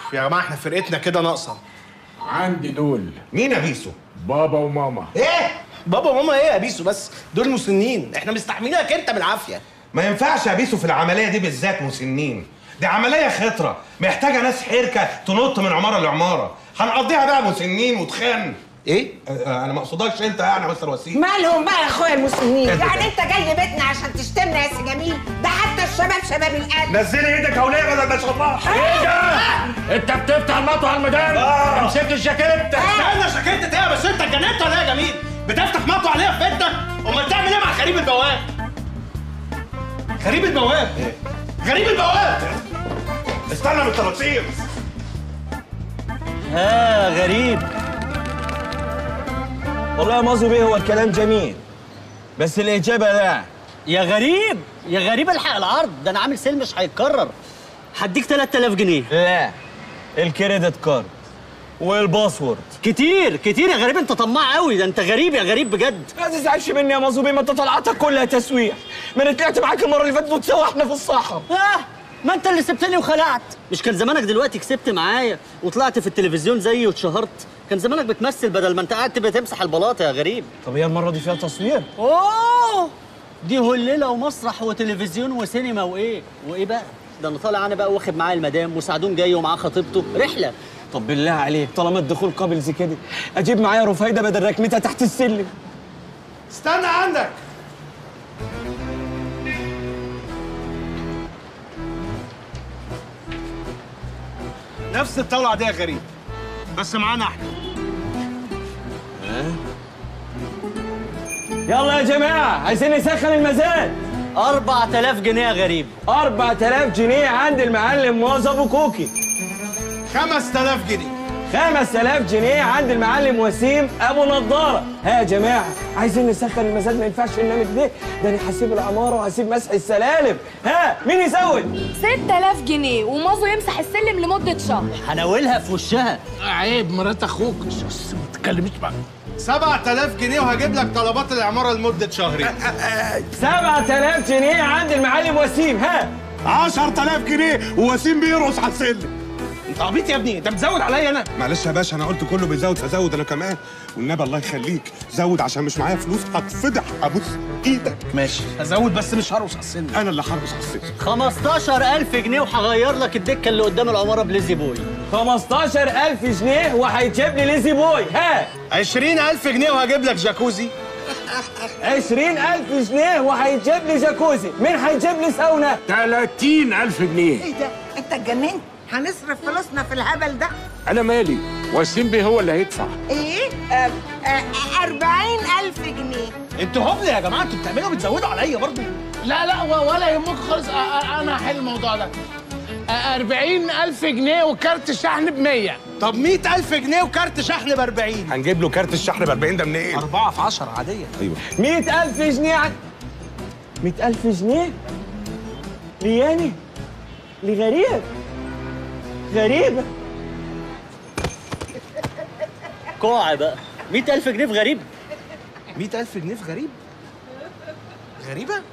يا جماعه احنا فرقتنا كده ناقصه عندي دول مين يا بيسو؟ بابا وماما ايه؟ بابا وماما ايه يا بيسو بس دول مسنين احنا مستحملينك انت بالعافيه ما ينفعش يا بيسو في العمليه دي بالذات مسنين دي عمليه خطره محتاجه ناس حركه تنط من عماره لعماره هنقضيها بقى مسنين وتخان ايه آه، انا ما اقصدكش انت يعني يا مستر وسيم مالهم بقى يا اخويا المسلمين كده. يعني انت جاي بيتنا عشان تشتمنا يا سي جميل ده حتى الشباب شباب القلب نزلي ايدك يا وليه بدل ما شطاح ايه ده؟ انت بتفتح المطوه على المدام آه. امسك الجاكيت استنى شكلت ايه بس انت اتجننت ولا ايه يا جميل بتفتح مطوه عليها في بيتنا امال تعمل ايه مع غريب البواب غريب البواب غريب البواب استنى من التراطير ها غريب والله يا مازو بيه هو الكلام جميل بس الإجابة لا يا غريب يا غريب الحق العرض ده انا عامل سيل مش هيتكرر هديك 3000 جنيه لا الكريدت كارد والباسورد كتير كتير يا غريب انت طماع قوي ده انت غريب يا غريب بجد ما تزعلش مني يا مازو بيه ما انت طلعتك كلها تسويح ما انا طلعت معاك المرة اللي فاتت وتسوحنا في الصحراء اه ما انت اللي سبتني وخلعت مش كان زمانك دلوقتي كسبت معايا وطلعت في التلفزيون زيي واتشهرت كان زمانك بتمثل بدل ما انت قاعد تبقى تمسح البلاطه يا غريب طب هي المرة دي فيها تصوير اوه دي هليله ومسرح وتلفزيون وسينما وايه وايه بقى ده انا طالع انا بقى واخد معايا المدام وسعدون جاي ومعاه خطيبته رحله طب بالله عليك طالما الدخول قابل زي كده اجيب معايا رفايدة بدل ركنتها تحت السلم استنى عندك نفس الطاولة دي يا غريب بس معانا احنا يلا يا جماعة عايزين نسخن المزاد 4000 جنيه يا غريب 4000 جنيه عند المعلم موظف كوكي 5000 جنيه 5000 جنيه عند المعلم وسيم ابو نضاره ها يا جماعه عايزين نسخن المزاد ما ينفعش ننام كده ده انا هسيب العماره وهسيب مسح السلالم ها مين يزود 6000 جنيه ومازو يمسح السلم لمدة شهر هناولها في وشها عيب مرات اخوك بس ما تتكلميش بقى 7000 جنيه وهجيب لك طلبات العمارة لمدة شهرين 7000 جنيه عند المعلم وسيم ها 10000 جنيه ووسيم بيرقص على السلم انت عبيط يا ابني انت بتزود عليا انا معلش يا باشا انا قلت كله بيزود فزود انا كمان والنبي الله يخليك زود عشان مش معايا فلوس هتفضح ابوس ايدك ماشي هزود بس مش هرقص على السن انا اللي هرقص على السلم 15000 جنيه وهغير لك الدكه اللي قدام العماره بليزي بوي 15000 جنيه وهيجيب لي ليزي بوي ها 20000 جنيه وهجيب لك جاكوزي 20000 جنيه وهيجيب لي جاكوزي مين هيجيب لي ساونا 30000 جنيه ايه ده انت اتجننت هنصرف فلوسنا في الهبل ده انا مالي وسيم بيه هو اللي هيدفع ايه آه، آه، أربعين ألف جنيه انتوا هبل يا جماعه انتوا بتعملوا بتزودوا عليا برضو لا لا و- ولا يهمك خالص أ- أ- انا هحل الموضوع ده أربعين ألف جنيه وكارت الشحن بمية طب 100000 جنيه وكارت شحن ب 40 هنجيب له كارت الشحن ب 40 ده منين؟ 4 في 10 عاديه ايوه 100000 جنيه عن 100000 جنيه لياني لغريب غريبة كوع بقى 100000 جنيه في غريب 100000 جنيه في غريب غريبه